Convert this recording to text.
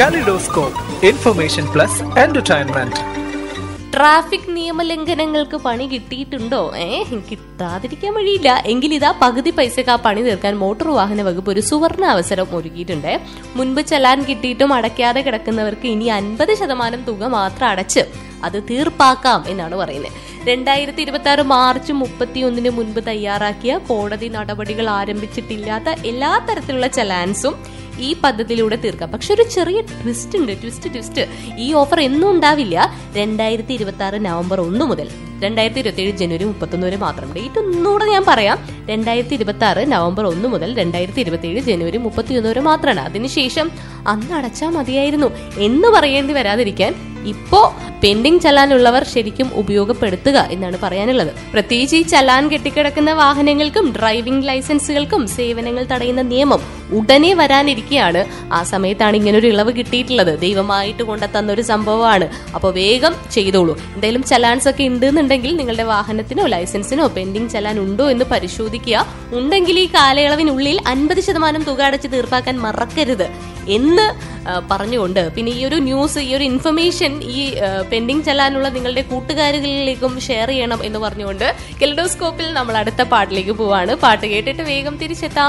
Kaleidoscope, information plus entertainment. Traffic നിയമലംഘനങ്ങൾക്ക് പണി കിട്ടിയിട്ടുണ്ടോ ഏ കിട്ടാതിരിക്കാൻ വഴിയില്ല എങ്കിൽ ഇതാ പകുതി പൈസക്ക് ആ പണി തീർക്കാൻ മോട്ടോർ വാഹന വകുപ്പ് ഒരു സുവർണ അവസരം ഒരുക്കിയിട്ടുണ്ട് മുൻപ് ചെല്ലാൻ കിട്ടിയിട്ടും അടയ്ക്കാതെ കിടക്കുന്നവർക്ക് ഇനി അൻപത് ശതമാനം തുക മാത്രം അടച്ച് അത് തീർപ്പാക്കാം എന്നാണ് പറയുന്നത് രണ്ടായിരത്തി ഇരുപത്തി ആറ് മാർച്ച് മുപ്പത്തിയൊന്നിന് മുൻപ് തയ്യാറാക്കിയ കോടതി നടപടികൾ ആരംഭിച്ചിട്ടില്ലാത്ത എല്ലാ തരത്തിലുള്ള ചലാൻസും ഈ പദ്ധതിയിലൂടെ തീർക്കാം പക്ഷെ ഒരു ചെറിയ ട്വിസ്റ്റ് ഉണ്ട് ട്വിസ്റ്റ് ട്വിസ്റ്റ് ഈ ഓഫർ എന്നും ഉണ്ടാവില്ല രണ്ടായിരത്തി ഇരുപത്തി ആറ് നവംബർ ഒന്ന് മുതൽ രണ്ടായിരത്തി ഇരുപത്തി ഏഴ് ജനുവരി മുപ്പത്തൊന്ന് വരെ മാത്രം ഡേറ്റ് ഒന്നുകൂടെ ഞാൻ പറയാം രണ്ടായിരത്തി ഇരുപത്തി ആറ് നവംബർ ഒന്ന് മുതൽ രണ്ടായിരത്തി ഇരുപത്തി ഏഴ് ജനുവരി മുപ്പത്തിയൊന്ന് വരെ മാത്രമാണ് അതിനുശേഷം അന്ന് അടച്ചാൽ മതിയായിരുന്നു എന്ന് പറയേണ്ടി വരാതിരിക്കാൻ ഇപ്പോ പെൻഡിങ് ചലാനുള്ളവർ ശരിക്കും ഉപയോഗപ്പെടുത്തുക എന്നാണ് പറയാനുള്ളത് പ്രത്യേകിച്ച് ഈ ചലാൻ കെട്ടിക്കിടക്കുന്ന വാഹനങ്ങൾക്കും ഡ്രൈവിംഗ് ലൈസൻസുകൾക്കും സേവനങ്ങൾ തടയുന്ന നിയമം ഉടനെ വരാനിരിക്കുകയാണ് ആ സമയത്താണ് ഇങ്ങനെ ഒരു ഇളവ് കിട്ടിയിട്ടുള്ളത് ദൈവമായിട്ട് കൊണ്ടെത്തുന്ന ഒരു സംഭവമാണ് അപ്പോൾ വേഗം ചെയ്തോളൂ എന്തായാലും ചലാൻസ് ഒക്കെ ഉണ്ടെന്നുണ്ടെങ്കിൽ നിങ്ങളുടെ വാഹനത്തിനോ ലൈസൻസിനോ പെൻഡിങ് ചലാൻ ഉണ്ടോ എന്ന് പരിശോധിക്കുക ഉണ്ടെങ്കിൽ ഈ കാലയളവിനുള്ളിൽ അൻപത് ശതമാനം തുക അടച്ച് തീർപ്പാക്കാൻ മറക്കരുത് എന്ന് ആ, പറഞ്ഞുകൊണ്ട് പിന്നെ ഈ ഒരു ന്യൂസ് ഈ ഒരു ഇൻഫർമേഷൻ ഈ പെൻഡിങ് ചെല്ലാനുള്ള നിങ്ങളുടെ കൂട്ടുകാരികളിലേക്കും ഷെയർ ചെയ്യണം എന്ന് പറഞ്ഞുകൊണ്ട് കെലഡോസ്കോപ്പിൽ നമ്മൾ അടുത്ത പാട്ടിലേക്ക് പോവാണ് പാട്ട് കേട്ടിട്ട് വേഗം തിരിച്ചെത്താം